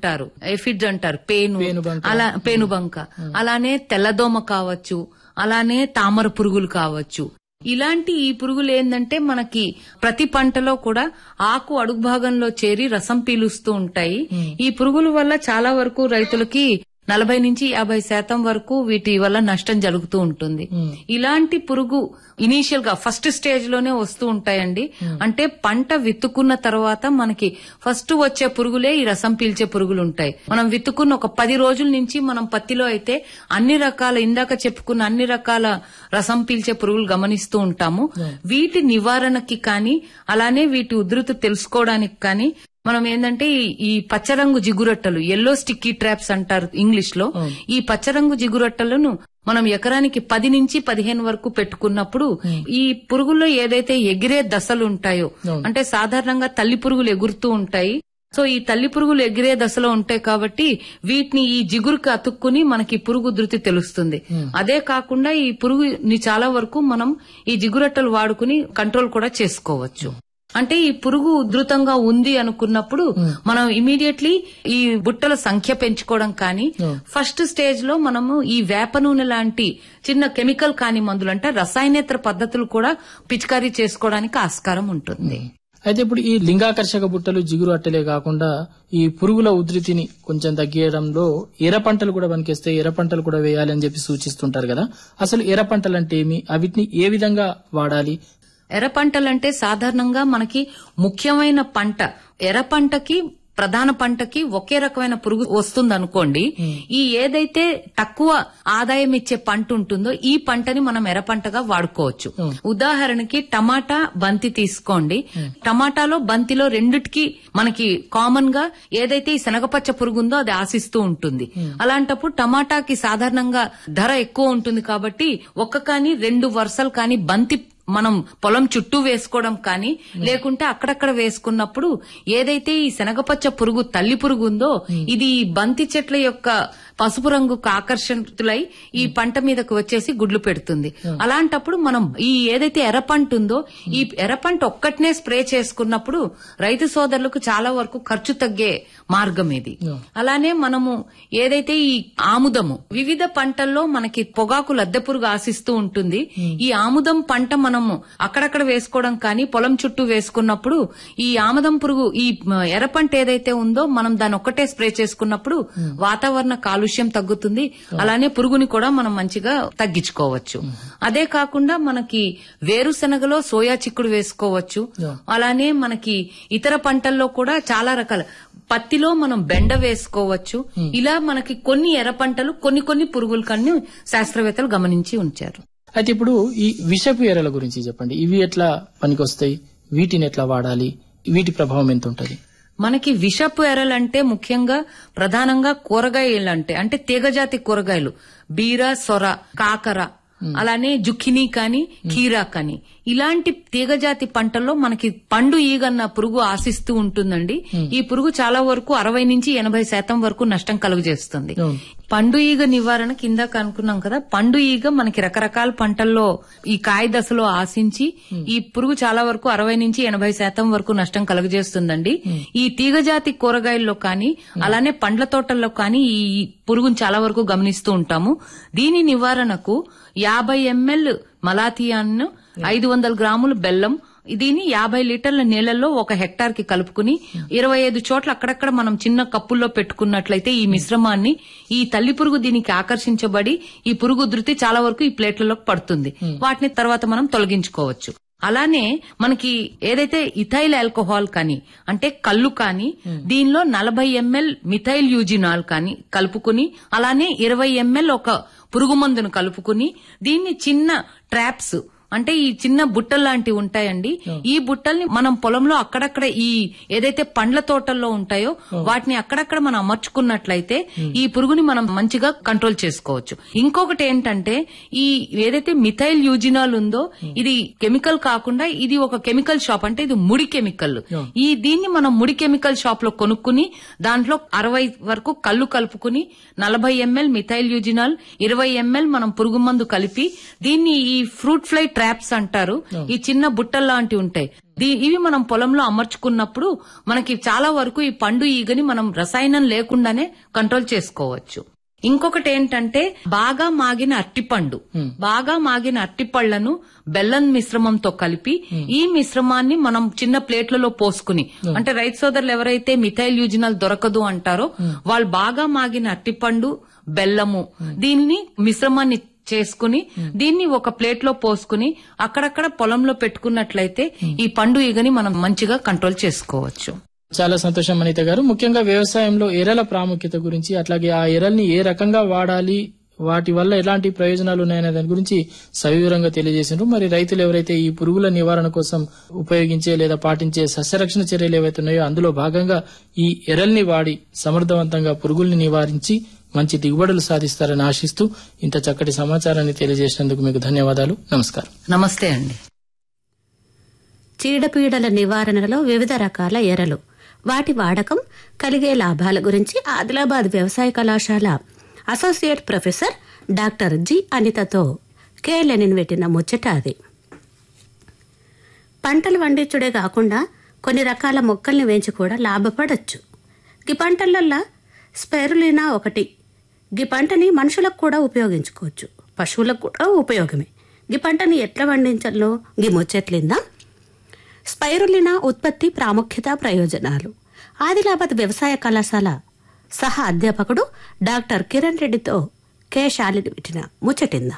అంటారు ఎఫిడ్స్ అంటారు పేను పేనుబంక. అలా పేనుబంక అలానే తెల్లదోమ కావచ్చు అలానే తామర పురుగులు కావచ్చు ఇలాంటి ఈ పురుగులు ఏంటంటే మనకి ప్రతి పంటలో కూడా ఆకు అడుగు భాగంలో చేరి రసం పీలుస్తూ ఉంటాయి ఈ పురుగుల వల్ల చాలా వరకు రైతులకి నలభై నుంచి యాభై శాతం వరకు వీటి వల్ల నష్టం జరుగుతూ ఉంటుంది ఇలాంటి పురుగు ఇనీషియల్ గా ఫస్ట్ స్టేజ్ లోనే వస్తూ ఉంటాయండి అంటే పంట విత్తుకున్న తర్వాత మనకి ఫస్ట్ వచ్చే పురుగులే ఈ రసం పీల్చే పురుగులు ఉంటాయి మనం విత్తుకున్న ఒక పది రోజుల నుంచి మనం పత్తిలో అయితే అన్ని రకాల ఇందాక చెప్పుకున్న అన్ని రకాల రసం పీల్చే పురుగులు గమనిస్తూ ఉంటాము వీటి నివారణకి కానీ అలానే వీటి ఉధృతి తెలుసుకోవడానికి కానీ మనం ఏంటంటే ఈ- ఈ పచ్చరంగు జిగురొట్టలు ఎల్లో స్టిక్కీ ట్రాప్స్ అంటారు ఇంగ్లీష్ లో ఈ పచ్చరంగు జిగురొట్టలను మనం ఎకరానికి పది నుంచి పదిహేను వరకు పెట్టుకున్నప్పుడు ఈ పురుగుల్లో ఏదైతే ఎగిరే దశలు ఉంటాయో అంటే సాధారణంగా తల్లి పురుగులు ఎగురుతూ ఉంటాయి సో ఈ తల్లి పురుగులు ఎగిరే దశలో ఉంటాయి కాబట్టి వీటిని ఈ జిగురుకి అతుక్కుని మనకి పురుగు ఉధృతి తెలుస్తుంది అదే కాకుండా ఈ పురుగుని చాలా వరకు మనం ఈ జిగురట్టలు వాడుకుని కంట్రోల్ కూడా చేసుకోవచ్చు అంటే ఈ పురుగు ఉధృతంగా ఉంది అనుకున్నప్పుడు మనం ఇమీడియట్లీ ఈ బుట్టల సంఖ్య పెంచుకోవడం కానీ ఫస్ట్ స్టేజ్ లో మనము ఈ వేప నూనె లాంటి చిన్న కెమికల్ కాని మందులు అంటే రసాయనేతర పద్ధతులు కూడా పిచికారీ చేసుకోవడానికి ఆస్కారం ఉంటుంది అయితే ఇప్పుడు ఈ లింగాకర్షక బుట్టలు జిగురు అట్టలే కాకుండా ఈ పురుగుల ఉధృతిని కొంచెం తగ్గించడంలో ఎర్ర పంటలు కూడా పనికిస్తే ఎర్ర పంటలు కూడా వేయాలి అని చెప్పి సూచిస్తుంటారు కదా అసలు ఎర్ర పంటలు అంటే ఏమి అవిటిని ఏ విధంగా వాడాలి ఎర్ర పంటలంటే సాధారణంగా మనకి ముఖ్యమైన పంట ఎర్ర పంటకి ప్రధాన పంటకి ఒకే రకమైన పురుగు వస్తుంది అనుకోండి ఈ ఏదైతే తక్కువ ఆదాయం ఇచ్చే పంట ఉంటుందో ఈ పంటని మనం ఎర్ర పంటగా వాడుకోవచ్చు ఉదాహరణకి టమాటా బంతి తీసుకోండి టమాటాలో బంతిలో రెండిటికి మనకి కామన్ గా ఏదైతే ఈ శనగపచ్చ పురుగు ఉందో అది ఆశిస్తూ ఉంటుంది అలాంటప్పుడు టమాటాకి సాధారణంగా ధర ఎక్కువ ఉంటుంది కాబట్టి ఒక్క కానీ రెండు వరుసలు కానీ బంతి మనం పొలం చుట్టూ వేసుకోవడం కానీ లేకుంటే అక్కడక్కడ వేసుకున్నప్పుడు ఏదైతే ఈ శనగపచ్చ పురుగు తల్లి పురుగు ఉందో ఇది ఈ బంతి చెట్ల యొక్క పసుపు రంగుకు ఆకర్షితులై ఈ పంట మీదకు వచ్చేసి గుడ్లు పెడుతుంది అలాంటప్పుడు మనం ఈ ఏదైతే ఎర్ర పంట ఉందో ఈ ఎర్ర పంట ఒక్కటినే స్ప్రే చేసుకున్నప్పుడు రైతు సోదరులకు చాలా వరకు ఖర్చు తగ్గే మార్గం ఇది అలానే మనము ఏదైతే ఈ ఆముదము వివిధ పంటల్లో మనకి పొగాకు లద్దె పురుగు ఆశిస్తూ ఉంటుంది ఈ ఆముదం పంట మనము అక్కడక్కడ వేసుకోవడం కానీ పొలం చుట్టూ వేసుకున్నప్పుడు ఈ ఆముదం పురుగు ఈ మ, ఎర్ర పంట ఏదైతే ఉందో మనం దాన్ని ఒక్కటే స్ప్రే చేసుకున్నప్పుడు వాతావరణ కాలుష్యం తగ్గుతుంది అలానే పురుగుని కూడా మనం మంచిగా తగ్గించుకోవచ్చు అదే కాకుండా మనకి వేరుశనగలో సోయా చిక్కుడు వేసుకోవచ్చు అలానే మనకి ఇతర పంటల్లో కూడా చాలా రకాల పత్తిలో మనం బెండ వేసుకోవచ్చు ఇలా మనకి కొన్ని ఎర్ర పంటలు కొన్ని కొన్ని పురుగుల కన్ని శాస్త్రవేత్తలు గమనించి ఉంచారు అయితే ఇప్పుడు ఈ విషపు ఎర్రల గురించి చెప్పండి ఇవి ఎట్లా పనికొస్తాయి వీటిని ఎట్లా వాడాలి వీటి ప్రభావం ఎంత ఉంటది మనకి విషపు ఎర్రలంటే ముఖ్యంగా ప్రధానంగా కూరగాయలు అంటే అంటే తీగజాతి కూరగాయలు బీర సొర కాకర అలానే జుక్కినీ కాని కీరా కాని ఇలాంటి తీగజాతి పంటల్లో మనకి పండు ఈగన్న పురుగు ఆశిస్తూ ఉంటుందండి ఈ పురుగు చాలా వరకు అరవై నుంచి ఎనభై శాతం వరకు నష్టం కలుగజేస్తుంది అవును. పండు ఈగ నివారణ కిందాక అనుకున్నాం కదా పండు ఈగ మనకి రకరకాల పంటల్లో ఈ కాయ దశలో ఆశించి ఈ పురుగు చాలా వరకు అరవై నుంచి ఎనభై శాతం వరకు నష్టం కలుగజేస్తుందండి ఈ తీగజాతి కూరగాయల్లో కానీ అలానే పండ్ల తోటల్లో కానీ ఈ పురుగును చాలా వరకు గమనిస్తూ ఉంటాము దీని నివారణకు యాభై ఎంఎల్ మలాథియాన్ ఐదు వందల గ్రాములు బెల్లం దీని యాభై లీటర్ల నీళ్లలో ఒక హెక్టార్ కి కలుపుకుని ఇరవై ఐదు చోట్ల అక్కడక్కడ మనం చిన్న కప్పుల్లో పెట్టుకున్నట్లయితే ఈ మిశ్రమాన్ని ఈ తల్లి పురుగు దీనికి ఆకర్షించబడి ఈ పురుగు ఉధృతి చాలా వరకు ఈ ప్లేట్లలోకి పడుతుంది వాటిని తర్వాత మనం తొలగించుకోవచ్చు అలానే మనకి ఏదైతే ఇథైల్ ఆల్కహాల్ కానీ అంటే కళ్ళు కానీ దీనిలో నలభై ఎంఎల్ మిథైల్ యూజినాల్ కానీ కలుపుకుని అలానే ఇరవై ఎంఎల్ ఒక పురుగు మందును కలుపుకుని దీన్ని చిన్న ట్రాప్స్ అంటే ఈ చిన్న బుట్టలు లాంటివి ఉంటాయండి ఈ బుట్టల్ని మనం పొలంలో అక్కడక్కడ ఈ ఏదైతే పండ్ల తోటల్లో ఉంటాయో వాటిని అక్కడక్కడ మనం అమర్చుకున్నట్లయితే ఈ పురుగుని మనం మంచిగా కంట్రోల్ చేసుకోవచ్చు ఇంకొకటి ఏంటంటే ఈ ఏదైతే మిథైల్ యూజినాల్ ఉందో ఇది కెమికల్ కాకుండా ఇది ఒక కెమికల్ షాప్ అంటే ఇది ముడి కెమికల్ ఈ దీన్ని మనం ముడి కెమికల్ షాప్ లో కొనుక్కుని దాంట్లో అరవై వరకు కళ్ళు కలుపుకుని నలభై ఎంఎల్ మిథైల్ యూజినాల్ ఇరవై ఎంఎల్ మనం పురుగు మందు కలిపి దీన్ని ఈ ఫ్రూట్ ఫ్లై ట్రాప్స్ అంటారు ఈ చిన్న బుట్టలు లాంటివి ఉంటాయి దీ- ఇవి మనం పొలంలో అమర్చుకున్నప్పుడు మనకి చాలా వరకు ఈ పండు ఈగని మనం రసాయనం లేకుండానే కంట్రోల్ చేసుకోవచ్చు ఇంకొకటి ఏంటంటే బాగా మాగిన అట్టిపండు బాగా మాగిన అట్టిపళ్లను బెల్లం మిశ్రమంతో కలిపి ఈ మిశ్రమాన్ని మనం చిన్న ప్లేట్లలో పోసుకుని అంటే రైతు సోదరులు ఎవరైతే మిథైల్ యూజినల్ దొరకదు అంటారో వాళ్ళు బాగా మాగిన అట్టిపండు బెల్లము దీన్ని మిశ్రమాన్ని చేసుకుని దీన్ని ఒక ప్లేట్ లో పోసుకుని అక్కడక్కడ పొలంలో పెట్టుకున్నట్లయితే ఈ పండు ఈగని మనం మంచిగా కంట్రోల్ చేసుకోవచ్చు చాలా సంతోషం అనిత గారు ముఖ్యంగా వ్యవసాయంలో ఎరల ప్రాముఖ్యత గురించి అట్లాగే ఆ ఎరల్ని ఏ రకంగా వాడాలి వాటి వల్ల ఎలాంటి ప్రయోజనాలు ఉన్నాయనే దాని గురించి సవివరంగా తెలియజేసిండ్రు మరి రైతులు ఎవరైతే ఈ పురుగుల నివారణ కోసం ఉపయోగించే లేదా పాటించే సస్యరక్షణ చర్యలు ఏవైతే ఉన్నాయో అందులో భాగంగా ఈ ఎరల్ని వాడి సమర్థవంతంగా పురుగుల్ని నివారించి మంచి దిగుబడులు సాధిస్తారని ఆశిస్తూ ఇంత చక్కటి సమాచారాన్ని తెలియజేసినందుకు మీకు ధన్యవాదాలు నమస్కారం నమస్తే అండి చీడపీడల నివారణలో వివిధ రకాల ఎరలు వాటి వాడకం కలిగే లాభాల గురించి ఆదిలాబాద్ వ్యవసాయ కళాశాల అసోసియేట్ ప్రొఫెసర్ డాక్టర్ జి అనితతో కె లెనిన్ పెట్టిన ముచ్చట అది పంటలు పండించుడే కాకుండా కొన్ని రకాల మొక్కల్ని వేంచి కూడా లాభపడొచ్చు గీ పంటలల్లా స్పెరులినా ఒకటి గీ పంటని మనుషులకు కూడా ఉపయోగించుకోవచ్చు పశువులకు కూడా ఉపయోగమే గీ పంటని ఎట్లా పండించాలో గీ ముచ్చట్లిందా స్పైరులినా ఉత్పత్తి ప్రాముఖ్యత ప్రయోజనాలు ఆదిలాబాద్ వ్యవసాయ కళాశాల సహా అధ్యాపకుడు డాక్టర్ కిరణ్ రెడ్డితో కె శాలిని పెట్టిన ముచ్చటిందాం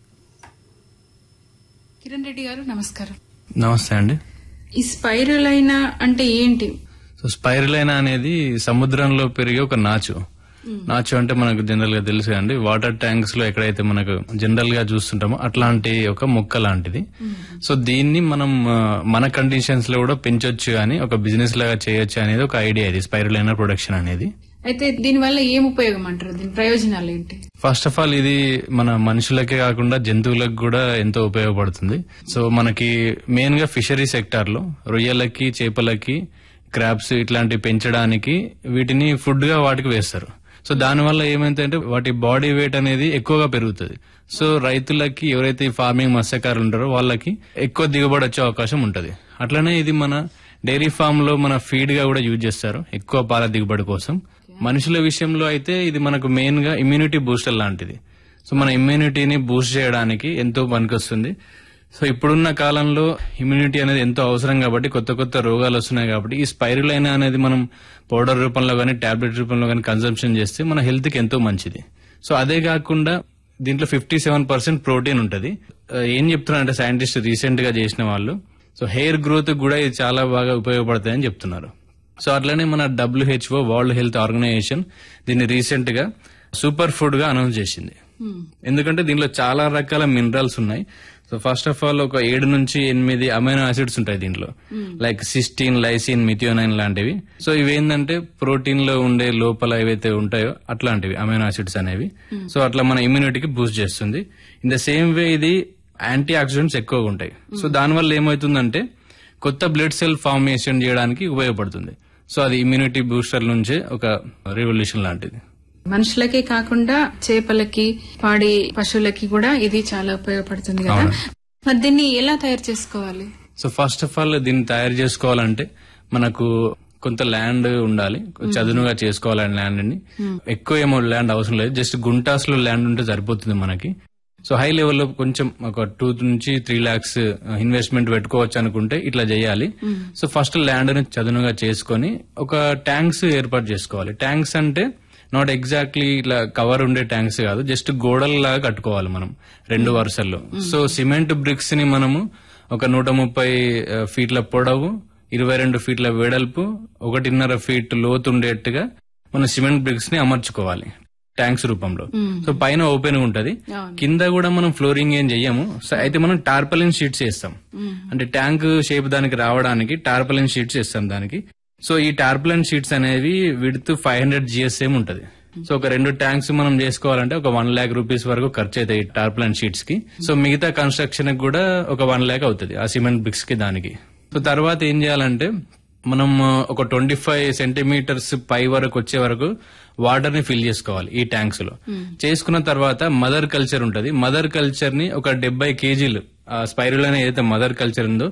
కిరణ్ రెడ్డి గారు నమస్కారం నమస్తే అండి ఈ స్పైరలైన అంటే ఏంటి సో స్పైరులైన అనేది సముద్రంలో పెరిగే ఒక నాచు నాచు అంటే మనకు జనరల్ గా తెలుసు అండి వాటర్ ట్యాంక్స్ లో ఎక్కడైతే మనకు జనరల్ గా చూస్తుంటామో అట్లాంటి ఒక మొక్క లాంటిది సో దీన్ని మనం ఆ, మన కండిషన్స్ లో కూడా పెంచొచ్చు అని ఒక బిజినెస్ లాగా చేయొచ్చు అనేది ఒక ఐడియా ఇది స్పైరులైన ప్రొడక్షన్ అనేది అయితే దీని వల్ల ఏం ఉపయోగం అంటారు దీని ప్రయోజనాలు ఏంటి ఫస్ట్ ఆఫ్ ఆల్ ఇది మన మనుషులకే కాకుండా జంతువులకు కూడా ఎంతో ఉపయోగపడుతుంది సో మనకి మెయిన్ గా ఫిషరీ సెక్టార్ లో రొయ్యలకి చేపలకి క్రాబ్స్ ఇట్లాంటివి పెంచడానికి వీటిని ఫుడ్ గా వాటికి వేస్తారు సో దానివల్ల ఏమైందంటే వాటి బాడీ వెయిట్ అనేది ఎక్కువగా పెరుగుతుంది సో రైతులకి ఎవరైతే ఈ ఫార్మింగ్ మత్స్యకారులు ఉంటారో వాళ్ళకి ఎక్కువ దిగుబడి వచ్చే అవకాశం ఉంటది అట్లనే ఇది మన డైరీ ఫామ్ లో మన ఫీడ్ గా కూడా యూజ్ చేస్తారు ఎక్కువ పాల దిగుబడి కోసం మనుషుల విషయంలో అయితే ఇది మనకు మెయిన్ గా ఇమ్యూనిటీ బూస్టర్ లాంటిది సో మన ఇమ్యూనిటీని బూస్ట్ చేయడానికి ఎంతో పనికొస్తుంది సో ఇప్పుడున్న కాలంలో ఇమ్యూనిటీ అనేది ఎంతో అవసరం కాబట్టి కొత్త కొత్త రోగాలు వస్తున్నాయి కాబట్టి ఈ స్పైరులైన అనేది మనం పౌడర్ రూపంలో కానీ టాబ్లెట్ రూపంలో కానీ కన్సంప్షన్ చేస్తే మన హెల్త్ కి ఎంతో మంచిది సో అదే కాకుండా దీంట్లో ఫిఫ్టీ సెవెన్ పర్సెంట్ ప్రోటీన్ ఉంటుంది ఆ, ఏం చెప్తున్నారంటే సైంటిస్ట్ రీసెంట్ గా చేసిన వాళ్ళు సో హెయిర్ గ్రోత్ కూడా ఇది చాలా బాగా ఉపయోగపడతాయని చెప్తున్నారు సో అట్లనే మన డబ్ల్యూహెచ్ఓ వరల్డ్ హెల్త్ ఆర్గనైజేషన్ దీన్ని రీసెంట్ గా సూపర్ ఫుడ్ గా అనౌన్స్ చేసింది ఎందుకంటే దీనిలో చాలా రకాల మినరల్స్ ఉన్నాయి సో ఫస్ట్ ఆఫ్ ఆల్ ఒక ఏడు నుంచి ఎనిమిది అమైనో యాసిడ్స్ ఉంటాయి దీంట్లో లైక్ సిస్టీన్ లైసిన్ మిథియోనైన్ లాంటివి సో ఇవి ఏంటంటే ప్రోటీన్ లో ఉండే లోపల ఏవైతే ఉంటాయో అట్లాంటివి అమైనో యాసిడ్స్ అనేవి సో అట్లా మన ఇమ్యూనిటీకి బూస్ట్ చేస్తుంది ఇన్ ద సేమ్ వే ఇది యాంటీ ఆక్సిడెంట్స్ ఎక్కువగా ఉంటాయి సో దానివల్ల ఏమవుతుందంటే కొత్త బ్లడ్ సెల్ ఫార్మేషన్ చేయడానికి ఉపయోగపడుతుంది సో అది ఇమ్యూనిటీ బూస్టర్ నుంచే ఒక రెవల్యూషన్ లాంటిది మనుషులకే కాకుండా చేపలకి పాడి పశువులకి కూడా ఇది చాలా ఉపయోగపడుతుంది కదా మరి దీన్ని ఎలా తయారు చేసుకోవాలి సో ఫస్ట్ ఆఫ్ ఆల్ దీన్ని తయారు చేసుకోవాలంటే మనకు కొంత ల్యాండ్ ఉండాలి చదునుగా చేసుకోవాలి ల్యాండ్ ని ఎక్కువ ఏమో ల్యాండ్ అవసరం లేదు జస్ట్ గుంటాస్ లో ల్యాండ్ ఉంటే సరిపోతుంది మనకి సో హై లెవెల్లో కొంచెం ఒక టూ నుంచి త్రీ లాక్స్ ఇన్వెస్ట్మెంట్ పెట్టుకోవచ్చు అనుకుంటే ఇట్లా చేయాలి సో ఫస్ట్ ల్యాండ్ ని చదునుగా చేసుకొని ఒక ట్యాంక్స్ ఏర్పాటు చేసుకోవాలి ట్యాంక్స్ అంటే నాట్ ఎగ్జాక్ట్లీ ఇట్లా కవర్ ఉండే ట్యాంక్స్ కాదు జస్ట్ గోడల్లాగా కట్టుకోవాలి మనం రెండు వరుసల్లో సో సిమెంట్ బ్రిక్స్ ని మనము ఒక నూట ముప్పై ఆ, ఫీట్ల పొడవు ఇరవై రెండు ఫీట్ల వెడల్పు ఒకటిన్నర ఫీట్ లోతు ఉండేట్టుగా మనం సిమెంట్ బ్రిక్స్ ని అమర్చుకోవాలి ట్యాంక్స్ రూపంలో సో పైన ఓపెన్ ఉంటది కింద కూడా మనం ఫ్లోరింగ్ ఏం చెయ్యము సో అయితే మనం టార్పలిన్ షీట్స్ వేస్తాం అంటే ట్యాంక్ షేప్ దానికి రావడానికి టార్పలిన్ షీట్స్ వేస్తాం దానికి సో ఈ టార్పలిన్ షీట్స్ అనేవి విడ్త్ ఫైవ్ హండ్రెడ్ జిఎస్ఎం ఉంటది సో ఒక రెండు ట్యాంక్స్ మనం చేసుకోవాలంటే ఒక వన్ లాక్ రూపీస్ వరకు ఖర్చు అవుతాయి టార్పలిన్ షీట్స్ కి సో మిగతా కన్స్ట్రక్షన్ కి కూడా ఒక వన్ లాక్ అవుతుంది ఆ సిమెంట్ బ్రిక్స్ కి దానికి సో తర్వాత ఏం చేయాలంటే మనం ఆ, ఒక ట్వంటీ ఫైవ్ సెంటీమీటర్స్ పై వరకు వచ్చే వరకు వాటర్ ని ఫిల్ చేసుకోవాలి ఈ ట్యాంక్స్ లో చేసుకున్న తర్వాత మదర్ కల్చర్ ఉంటది మదర్ కల్చర్ ని ఒక డెబ్బై కేజీలు ఆ స్పైరుల్ అనే ఏదైతే మదర్ కల్చర్ ఉందో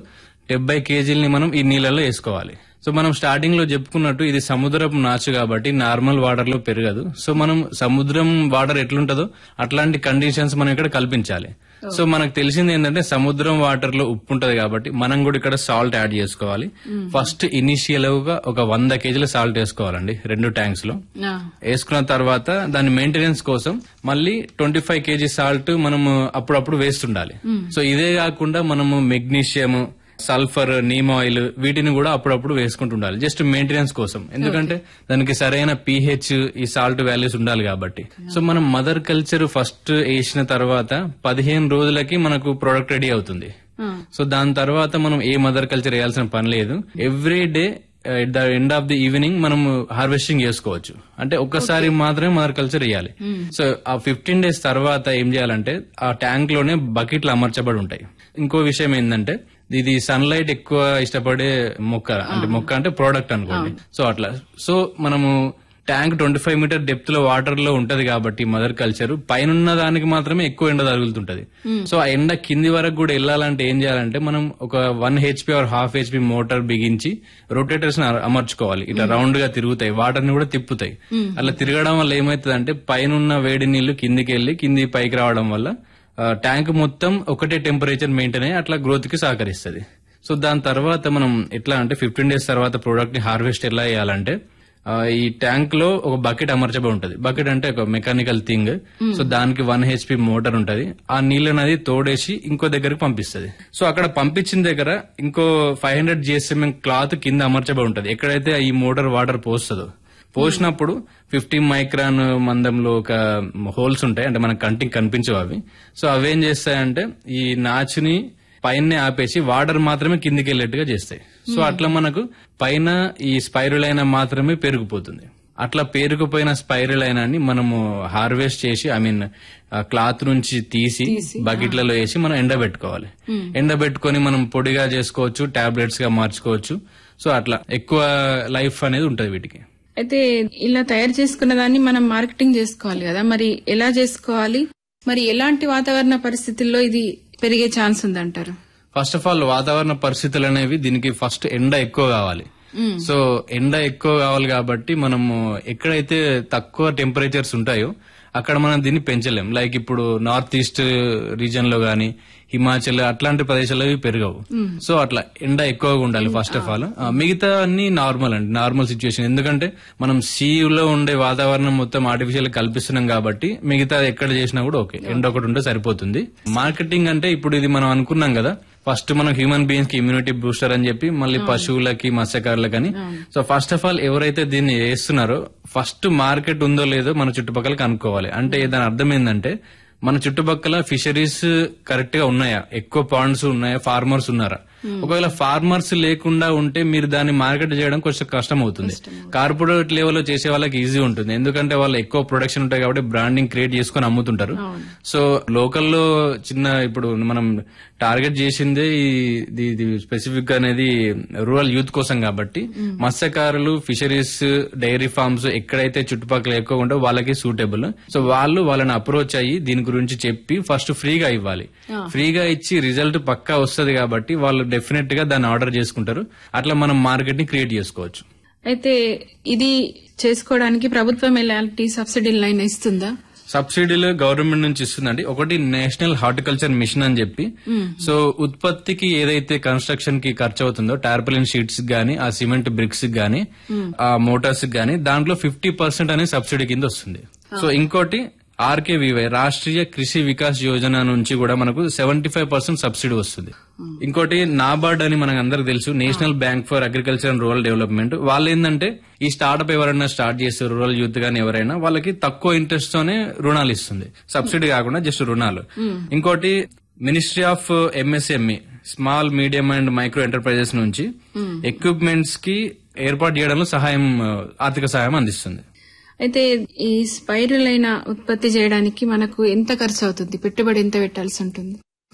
డెబ్బై కేజీలని మనం ఈ నీళ్ళలో వేసుకోవాలి సో మనం స్టార్టింగ్ లో చెప్పుకున్నట్టు ఇది సముద్రపు నాచు కాబట్టి నార్మల్ వాటర్ లో పెరగదు సో మనం సముద్రం వాటర్ ఎట్లుంటదో అట్లాంటి కండిషన్స్ మనం ఇక్కడ కల్పించాలి సో మనకు తెలిసింది ఏంటంటే సముద్రం వాటర్ లో ఉప్పు ఉంటది కాబట్టి మనం కూడా ఇక్కడ సాల్ట్ యాడ్ చేసుకోవాలి ఫస్ట్ ఇనిషియల్ గా ఒక వంద కేజీల సాల్ట్ వేసుకోవాలండి రెండు ట్యాంక్స్ లో ఆ, వేసుకున్న తర్వాత దాని మెయింటెనెన్స్ కోసం మళ్ళీ ట్వంటీ ఫైవ్ కేజీ సాల్ట్ మనము అప్పుడప్పుడు వేస్తుండాలి సో ఇదే కాకుండా మనము మెగ్నీషియం సల్ఫర్ నీమ్ ఆయిల్ వీటిని కూడా అప్పుడప్పుడు వేసుకుంటుండాలి జస్ట్ మెయింటెనెన్స్ కోసం ఎందుకంటే దానికి సరైన పీహెచ్ ఈ సాల్ట్ వాల్యూస్ ఉండాలి కాబట్టి సో మనం మదర్ కల్చర్ ఫస్ట్ వేసిన తర్వాత పదిహేను రోజులకి మనకు ప్రొడక్ట్ రెడీ అవుతుంది సో దాని తర్వాత మనం ఏ మదర్ కల్చర్ వేయాల్సిన పని లేదు every day at the end of the evening మనం హార్వెస్టింగ్ చేసుకోవచ్చు అంటే ఒక్కసారి మాత్రమే మదర్ కల్చర్ వేయాలి సో ఆ ఫిఫ్టీన్ డేస్ తర్వాత ఏం చేయాలంటే ఆ ట్యాంక్ లోనే బకెట్లు అమర్చబడి ఉంటాయి ఇంకో విషయం ఏంటంటే ఇది సన్లైట్ ఎక్కువ ఇష్టపడే మొక్క అంటే మొక్క అంటే ప్రోడక్ట్ అనుకోండి సో అట్లా సో మనము tank twenty five metre depth లో వాటర్ లో ఉంటది కాబట్టి మదర్ కల్చర్ పైన దానికి మాత్రమే ఎక్కువ ఎండ తగులుతుంటది సో ఆ ఎండ కింది వరకు కూడా వెళ్ళాలంటే ఏం చేయాలంటే మనం ఒక one HP or half HP motor బిగించి రొటేటర్స్ అమర్చుకోవాలి ఇట్లా రౌండ్ గా తిరుగుతాయి వాటర్ ని కూడా తిప్పుతాయి అలా తిరగడం వల్ల ఏమైతుంది అంటే పైన వేడి నీళ్లు కిందికి వెళ్లి కింది పైకి రావడం వల్ల ఆ, ట్యాంక్ మొత్తం ఒకటే టెంపరేచర్ మెయింటైన్ అయ్యి అట్లా గ్రోత్ కి సహకరిస్తుంది సో దాని తర్వాత మనం ఎట్లా అంటే ఫిఫ్టీన్ డేస్ తర్వాత ప్రోడక్ట్ ని హార్వెస్ట్ ఎలా చేయాలంటే ఆ, ఈ ట్యాంక్ లో ఒక బకెట్ అమర్చబడి ఉంటది బకెట్ అంటే ఒక మెకానికల్ థింగ్ సో దానికి వన్ హెచ్పి మోటార్ ఉంటది ఆ నీళ్ళని అది తోడేసి ఇంకో దగ్గరికి పంపిస్తది సో అక్కడ పంపించిన దగ్గర ఇంకో ఫైవ్ హండ్రెడ్ జిఎస్ఎంఎం క్లాత్ కింద అమర్చబడి ఉంటది ఎక్కడైతే ఈ మోటార్ వాటర్ పోస్తుందో పోసినప్పుడు ఫిఫ్టీ మైక్రాన్ మందంలో ఒక హోల్స్ ఉంటాయి అంటే మన కంటికి కనిపించవు అవి సో అవేం చేస్తాయంటే ఈ నాచుని పైన ఆపేసి వాటర్ మాత్రమే కిందికి వెళ్ళేట్టుగా చేస్తాయి సో అట్లా మనకు పైన ఈ స్పైరులైన మాత్రమే పెరిగిపోతుంది అట్లా పేరుకుపోయిన స్పైరల్ అయినాన్ని మనము హార్వెస్ట్ చేసి ఐ మీన్ క్లాత్ నుంచి తీసి బకెట్లలో వేసి మనం ఎండబెట్టుకోవాలి ఎండబెట్టుకొని మనం పొడిగా చేసుకోవచ్చు టాబ్లెట్స్ గా మార్చుకోవచ్చు సో అట్లా ఎక్కువ లైఫ్ అనేది ఉంటది వీటికి అయితే ఇలా తయారు చేసుకున్న దాన్ని మనం మార్కెటింగ్ చేసుకోవాలి కదా మరి ఎలా చేసుకోవాలి మరి ఎలాంటి వాతావరణ పరిస్థితుల్లో ఇది పెరిగే ఛాన్స్ ఉందంటారు ఫస్ట్ ఆఫ్ ఆల్ వాతావరణ పరిస్థితులు అనేవి దీనికి ఫస్ట్ ఎండ ఎక్కువ కావాలి సో ఎండ ఎక్కువ కావాలి కాబట్టి మనము ఎక్కడైతే తక్కువ టెంపరేచర్స్ ఉంటాయో అక్కడ మనం దీన్ని పెంచలేం లైక్ ఇప్పుడు నార్త్ ఈస్ట్ రీజన్ లో గానీ హిమాచల్ అట్లాంటి ప్రదేశాల్లో ఇవి పెరగవు సో అట్లా ఎండ ఎక్కువగా ఉండాలి ఫస్ట్ ఆఫ్ ఆల్ మిగతా అన్ని నార్మల్ అండి నార్మల్ సిచ్యువేషన్ ఎందుకంటే మనం సీలో ఉండే వాతావరణం మొత్తం ఆర్టిఫిషియల్ కల్పిస్తున్నాం కాబట్టి మిగతా ఎక్కడ చేసినా కూడా ఓకే ఎండ ఒకటి ఉంటే సరిపోతుంది మార్కెటింగ్ అంటే ఇప్పుడు ఇది మనం అనుకున్నాం కదా ఫస్ట్ మనం హ్యూమన్ బీయింగ్స్ కి ఇమ్యూనిటీ బూస్టర్ అని చెప్పి మళ్ళీ పశువులకి మత్స్యకారులకని సో ఫస్ట్ ఆఫ్ ఆల్ ఎవరైతే దీన్ని వేస్తున్నారో ఫస్ట్ మార్కెట్ ఉందో లేదో మన చుట్టుపక్కల కనుక్కోవాలి అంటే దాని అర్థం ఏంటంటే మన చుట్టుపక్కల ఫిషరీస్ కరెక్ట్ గా ఉన్నాయా ఎక్కువ పాండ్స్ ఉన్నాయా ఫార్మర్స్ ఉన్నారా ఒకవేళ ఫార్మర్స్ లేకుండా ఉంటే మీరు దాన్ని మార్కెట్ చేయడం కొంచెం కష్టం అవుతుంది కార్పొరేట్ లెవెల్ లో చేసే వాళ్ళకి ఈజీ ఉంటుంది ఎందుకంటే వాళ్ళు ఎక్కువ ప్రొడక్షన్ ఉంటాయి కాబట్టి బ్రాండింగ్ క్రియేట్ చేసుకుని అమ్ముతుంటారు సో లోకల్లో చిన్న ఇప్పుడు మనం టార్గెట్ చేసిందే ఈ- ఇది స్పెసిఫిక్ గా అనేది రూరల్ యూత్ కోసం కాబట్టి మత్స్యకారులు ఫిషరీస్ డైరీ ఫార్మ్స్ ఎక్కడైతే చుట్టుపక్కల ఎక్కువ ఉంటే వాళ్ళకి సూటబుల్ సో వాళ్ళు వాళ్ళని అప్రోచ్ అయ్యి దీని గురించి చెప్పి ఫస్ట్ ఫ్రీగా ఇవ్వాలి ఫ్రీగా ఇచ్చి రిజల్ట్ పక్కా వస్తది కాబట్టి వాళ్ళు డెఫినెట్ గా దాన్ని ఆర్డర్ చేసుకుంటారు అట్లా మనం మార్కెట్ ని క్రియేట్ చేసుకోవచ్చు అయితే ఇది చేసుకోవడానికి ప్రభుత్వం ఎలాంటి సబ్సిడీ లైన్ ఇస్తుందా సబ్సిడీలు గవర్నమెంట్ నుంచి ఇస్తుందండి ఒకటి నేషనల్ హార్టికల్చర్ మిషన్ అని చెప్పి సో ఉత్పత్తికి ఏదైతే కన్స్ట్రక్షన్ కి ఖర్చు అవుతుందో టార్పలిన్ షీట్స్ గానీ ఆ సిమెంట్ బ్రిక్స్ గానీ ఆ మోటార్స్ గానీ దాంట్లో ఫిఫ్టీ పర్సెంట్ అనేది సబ్సిడీ కింద వస్తుంది సో ఇంకోటి ఆర్కేవివై రాష్ట్రీయ కృషి వికాస్ యోజన నుంచి కూడా మనకు సెవెంటీ ఫైవ్ పర్సెంట్ సబ్సిడీ వస్తుంది ఇంకోటి నాబార్డ్ అని మనకు అందరికి తెలుసు national bank for agriculture and rural development వాళ్ళు ఏంటంటే ఈ స్టార్ట్అప్ ఎవరైనా స్టార్ట్ చేస్తారు రూరల్ యూత్ గానీ ఎవరైనా వాళ్ళకి తక్కువ ఇంట్రెస్ట్ తోనే రుణాలు ఇస్తుంది సబ్సిడీ కాకుండా జస్ట్ రుణాలు ఇంకోటి ministry of MSME small medium and micro enterprises నుంచి ఎక్విప్మెంట్స్ కి ఏర్పాటు చేయడంలో సహాయం ఆ, ఆర్థిక సహాయం అందిస్తుంది అయితే ఈ స్పైరులైన ఉత్పత్తి చేయడానికి మనకు ఎంత ఖర్చు అవుతుంది పెట్టుబడి ఎంత పెట్టాల్సి ఉంటుంది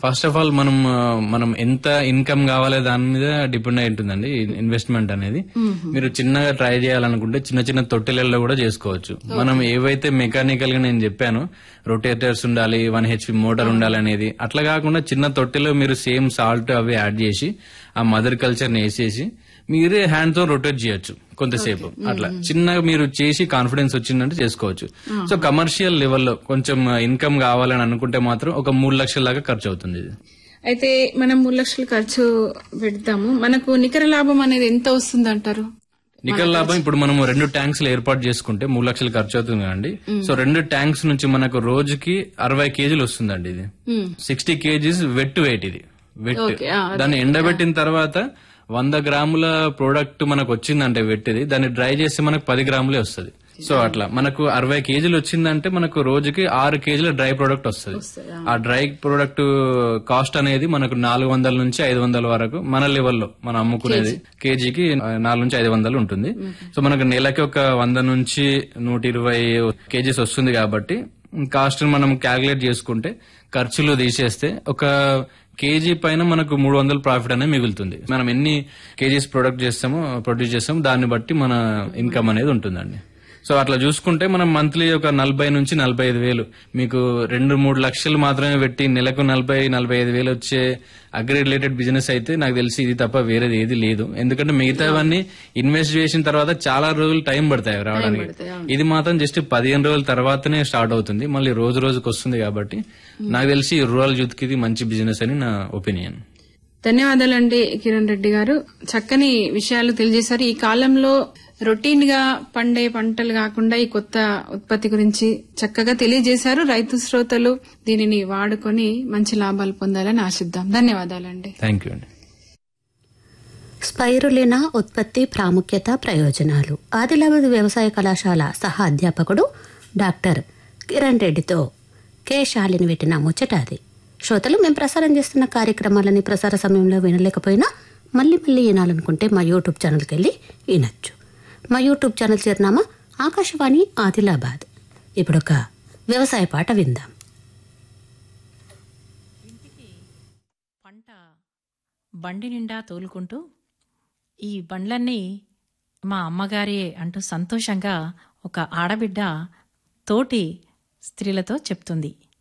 ఫస్ట్ ఆఫ్ ఆల్ మనం ఆ, మనం ఎంత ఇన్కమ్ కావాలి దాని మీద డిపెండ్ అయి ఉంటుందండి ఇన్వెస్ట్మెంట్ అనేది మీరు చిన్నగా ట్రై చేయాలనుకుంటే చిన్న చిన్న తొట్టెలలో కూడా చేసుకోవచ్చు మనం ఏవైతే మెకానికల్ గా నేను చెప్పాను రొటేటర్స్ ఉండాలి వన్ హెచ్పి మోటార్ ఉండాలి అనేది అట్లా కాకుండా చిన్న తొట్టెలో మీరు సేమ్ సాల్ట్ అవి యాడ్ చేసి ఆ మదర్ కల్చర్ ని వేసేసి మీరే హ్యాండ్ తో రొటేట్ చేయొచ్చు కొంతసేపు అట్లా చిన్నగా మీరు చేసి కాన్ఫిడెన్స్ వచ్చిందంటే చేసుకోవచ్చు సో కమర్షియల్ లెవెల్లో కొంచెం ఇన్కమ్ కావాలని అనుకుంటే మాత్రం ఒక మూడు లక్షల దాకా ఖర్చు అవుతుంది ఇది అయితే మనం మూడు లక్షలు ఖర్చు పెడతాము మనకు నికర లాభం అనేది ఎంత వస్తుంది అంటారు నికర లాభం ఇప్పుడు మనం రెండు ట్యాంక్స్ ఏర్పాటు చేసుకుంటే మూడు లక్షలు ఖర్చు అవుతుంది కదండి సో రెండు ట్యాంక్స్ నుంచి మనకు రోజుకి అరవై కేజీలు వస్తుందండి ఇది సిక్స్టీ కేజీస్ వెట్ వెయిట్ ఇది వెట్ దాన్ని ఎండబెట్టిన తర్వాత వంద గ్రాముల ప్రోడక్ట్ మనకు వచ్చిందంటే వెట్టిది దాన్ని డ్రై చేస్తే మనకు పది గ్రాములే వస్తుంది సో అట్లా మనకు అరవై కేజీలు వచ్చిందంటే మనకు రోజుకి ఆరు కేజీల డ్రై ప్రోడక్ట్ వస్తుంది ఆ డ్రై ప్రోడక్ట్ కాస్ట్ అనేది మనకు నాలుగు వందల నుంచి ఐదు వందల వరకు మన లెవెల్లో మనం అమ్ముకునేది కేజీకి నాలుగు నుంచి ఐదు వందలు ఉంటుంది సో మనకు నెలకి ఒక వంద నుంచి నూట ఇరవై కేజీస్ వస్తుంది కాబట్టి కాస్ట్ మనం క్యాలిక్యులేట్ చేసుకుంటే ఖర్చులు తీసేస్తే ఒక కేజీ పైన మనకు మూడు వందల ప్రాఫిట్ అనేది మిగులుతుంది మనం ఎన్ని కేజీస్ ప్రొడక్ట్ చేస్తామో ప్రొడ్యూస్ చేస్తామో దాన్ని బట్టి మన ఇన్కమ్ అనేది ఉంటుందండి సో అట్లా చూసుకుంటే మనం మంత్లీ ఒక నలభై నుంచి నలభై ఐదు వేలు మీకు రెండు మూడు లక్షలు మాత్రమే పెట్టి నెలకు నలభై నలభై ఐదు వేలు వచ్చే అగ్రి రిలేటెడ్ బిజినెస్ అయితే నాకు తెలిసి ఇది తప్ప వేరేది ఏది లేదు ఎందుకంటే మిగతావన్నీ ఇన్వెస్ట్ చేసిన తర్వాత చాలా రోజులు టైం పడతాయి రావడానికి ఇది మాత్రం జస్ట్ పదిహేను రోజుల తర్వాతనే స్టార్ట్ అవుతుంది మళ్ళీ రోజు రోజుకి వస్తుంది కాబట్టి నాకు తెలిసి రూరల్ యూత్ కి ఇది మంచి బిజినెస్ అని నా ఒపీనియన్ ధన్యవాదాలండి కిరణ్ రెడ్డి గారు చక్కని విషయాలు తెలియజేశారు ఈ కాలంలో రొటీన్ గా పండే పంటలు కాకుండా ఈ కొత్త ఉత్పత్తి గురించి చక్కగా తెలియజేశారు రైతు శ్రోతలు దీనిని వాడుకొని మంచి లాభాలు పొందాలని ఆశిద్దాం ధన్యవాదాలండి థ్యాంక్ యూ అండి స్పైరులినా ఉత్పత్తి ప్రాముఖ్యత ప్రయోజనాలు ఆదిలాబాద్ వ్యవసాయ కళాశాల సహా అధ్యాపకుడు డాక్టర్ కిరణ్ రెడ్డితో కె శాలిని పెట్టిన ముచ్చటాది శ్రోతలు మేము ప్రసారం చేస్తున్న కార్యక్రమాలని ప్రసార సమయంలో వినలేకపోయినా మళ్ళీ మళ్ళీ వినాలనుకుంటే మా యూట్యూబ్ ఛానల్కి వెళ్ళి వినొచ్చు మా యూట్యూబ్ ఛానల్ చిరునామా ఆకాశవాణి ఆదిలాబాద్ ఇప్పుడు ఒక వ్యవసాయ పాట విందాం పంట బండి నిండా తోలుకుంటూ ఈ బండ్లన్నీ మా అమ్మగారి అంటూ సంతోషంగా ఒక ఆడబిడ్డ తోటి స్త్రీలతో చెప్తుంది